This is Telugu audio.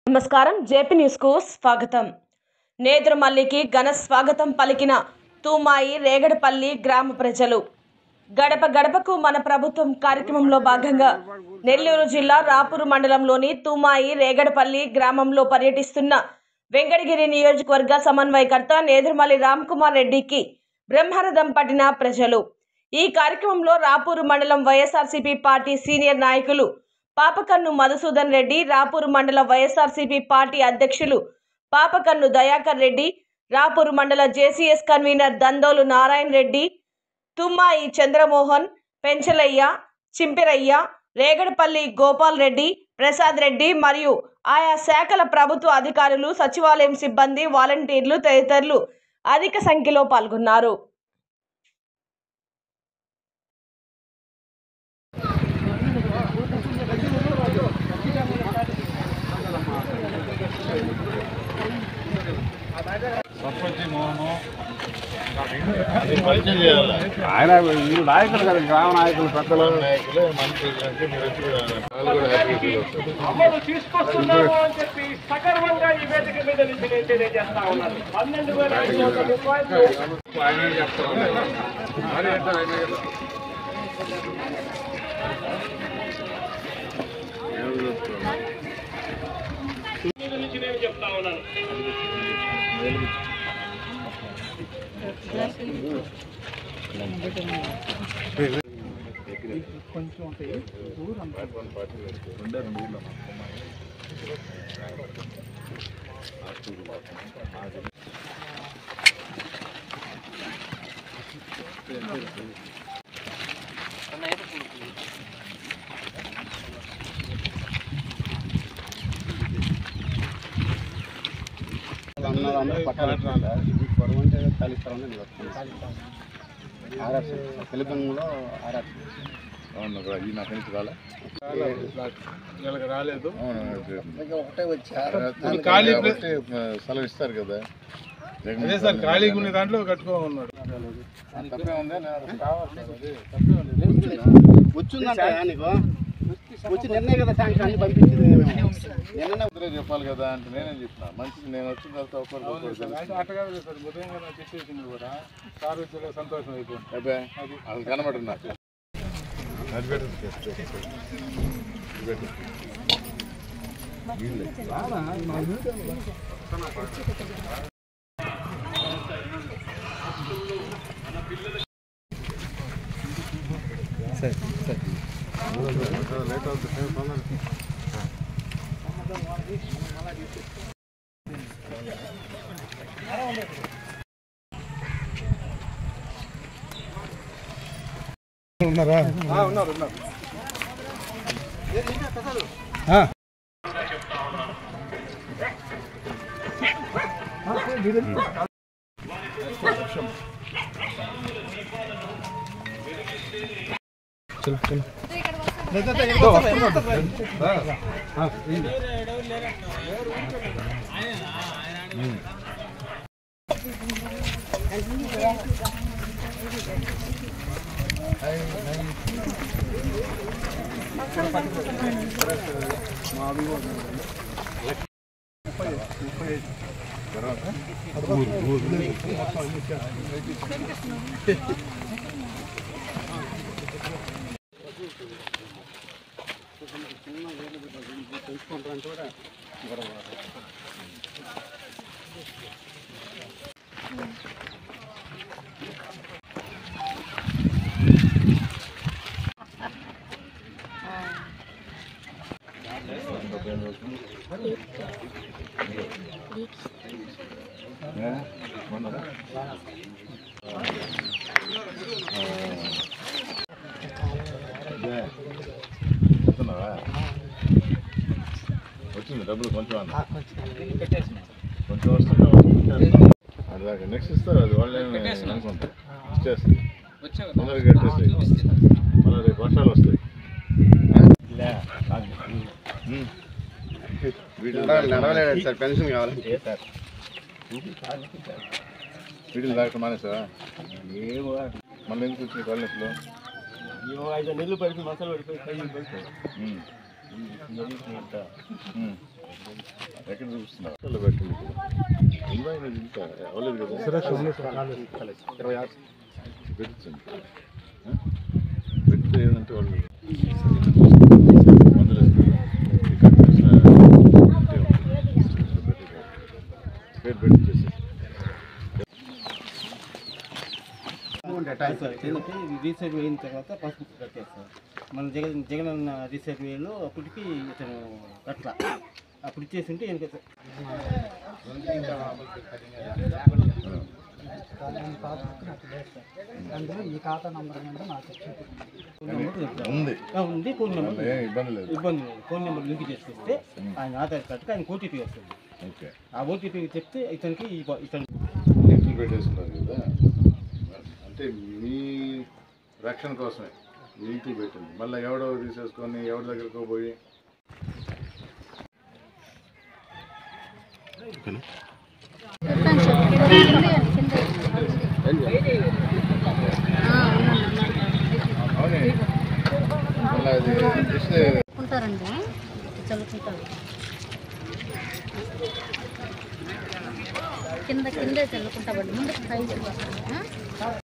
నమస్కారం జేపీ న్యూస్ కు స్వాగతం నేదురుమల్లికి ఘన స్వాగతం పలికిన తూమాయి రేగడపల్లి గ్రామ ప్రజలు గడప గడపకు మన ప్రభుత్వం కార్యక్రమంలో భాగంగా నెల్లూరు జిల్లా రాపూరు మండలంలోని తూమాయి రేగడపల్లి గ్రామంలో పర్యటిస్తున్న వెంకటగిరి నియోజకవర్గ సమన్వయకర్త నేదురుమల్లి రామ్ కుమార్ రెడ్డికి బ్రహ్మరథం పట్టిన ప్రజలు ఈ కార్యక్రమంలో రాపూరు మండలం వైఎస్ఆర్సీపీ పార్టీ సీనియర్ నాయకులు పాపకన్ను మధుసూదన్ రెడ్డి రాపూరు మండల వైఎస్ఆర్సీపీ పార్టీ అధ్యక్షులు పాపకన్ను దయాకర్ రెడ్డి రాపూరు మండల జేసీఎస్ కన్వీనర్ దందోలు నారాయణ రెడ్డి తుమ్మాయి చంద్రమోహన్ పెంచలయ్య చింపిరయ్య రేగడపల్లి గోపాల్ రెడ్డి ప్రసాద్ రెడ్డి మరియు ఆయా శాఖల ప్రభుత్వ అధికారులు సచివాలయం సిబ్బంది వాలంటీర్లు తదితరులు అధిక సంఖ్యలో పాల్గొన్నారు సర్పంచ్ మోహను అది పరిచయం చేయాలి ఆయన వీళ్ళు నాయకులు కదా గ్రామ నాయకులు పెద్దలు నాయకులే మంత్రులు అంటే మీరు వచ్చి వాళ్ళు కూడా హ్యాపీ ఫీల్ అవుతారు అమలు తీసుకొస్తున్నాము అని చెప్పి సగర్వంగా ఈ వేదిక మీద నుంచి నేను తెలియజేస్తా ఉన్నాను పన్నెండు వేల ఐదు వందల రూపాయలు ఆయన చెప్తా ఉన్నారు మరి ఏంటో ఆయన కదా. మీద నుంచి నేను చెప్తా ఉన్నాను అందరూ అందరూ పక్కన ఇది పొడవు అంటే కలిస్తారని నేను వస్తున్నాను ఆర్ఆర్సీ తెలుగులో ఆర్ఆర్సీ అవును రా, ఈ నాకు నుంచి రాలే వీళ్ళకి రాలేదు అవును అది. ఒకటే వచ్చారు అది ఖాళీ కాబట్టి, ఆ, సెలవు ఇస్తారు కదా జగన్ అదే సార్ ఖాళీగా ఉన్న దాంట్లో కట్టుకోమన్నాడు తప్పే ఉందా నేను కావాలి సార్ అది. వచ్చిందంట నీకు వచ్చి నిన్నే కదా శాంక్షన్ అన్ని పంపించింది నిన్ననే ఇద్దరే చెప్పాలి కదా అంటే నేనేం చెప్పిన మంచిది నేను వచ్చిన తర్వాత ఒకరికి ఒకరు అంటే తెలుసు. అట్ట కాదు సార్ ఉదయం కదా చెప్పేసింది కూడా సార్ వచ్చే సంతోషం అయిపోయింది అబ్బే అది కనబడు నాకు అది పెట్టు. ఇది పెట్టు. లేట్ అవుతుంది తొందరగా. ఏ? మొన్నదా? ఇదే. చెప్తున్నావా? వచ్చింది డబ్బులు కొంచెం అన్న కొంచెం వస్తుంటే అది దాకా నెక్స్ట్ ఇస్తారు అది వాళ్ళే అనుకుంటారు ఇచ్చేస్తారు తొందరగా కట్టేస్తాయి మళ్ళీ రేపు వర్షాలు వస్తాయి ఉమ్. వీటిలో నడవలేదు సార్ పెన్షన్ కావాలంటే సార్ వీటిని తాగటం మానేసా మళ్ళీ ఎందుకు వచ్చినాయి కాలనీస్లో ఐదు నెలలు పడిపోయి మసాలా పడిపోయి ఉమ్. ఉమ్. ఎక్కడ చూపిస్తున్నారు అసలు పెట్టండి ఉందా ఇది ఇంకా అవ్వలేదు కదా ఇరవై ఆరు పెట్టించండి ఆ? పెడితే ఏంటంటే వాళ్ళు మందులు వేస్తారు. ఈ కట్ చేసిన ఉంటే ఉంటుంది. పేరు పెట్టించేసి ఎందుకంటే రీసెట్ అయిన తర్వాత పాస్బుక్ కట్టారు సార్ మన జగన్ జగన్ అన్న రీసెట్ వేలో అప్పటికి ఇతను కట్ల అప్పుడు ఇచ్చేసింటే వెనక అందులో ఈ ఖాతా నంబర్ అనేది నాకు చూపి ఉంది ఉంది ఫోన్ నెంబర్ ఏం ఇబ్బంది లేదు ఇబ్బంది లేదు ఫోన్ నెంబర్ లింక్ చేసుకొస్తే ఆయన ఆధార్ కార్డుకి ఆయన ఓటీపీ వస్తుంది ఓకే ఆ ఓటీపీ చెప్తే ఇతనికి ఈ ప- ఇతను లింకులు పెట్టేస్తున్నారు కదా అంటే మీ రక్షణ కోసమే లింకులు పెట్టింది మళ్ళీ ఎవడో తీసేసుకొని ఎవరి దగ్గరకో పోయి అవునే మళ్ళీ అది ఇస్తే ఉంటారండి చల్లుకుంటారు కింద కిందే చల్లుకుంటామండి ముందు పైకి వస్తాము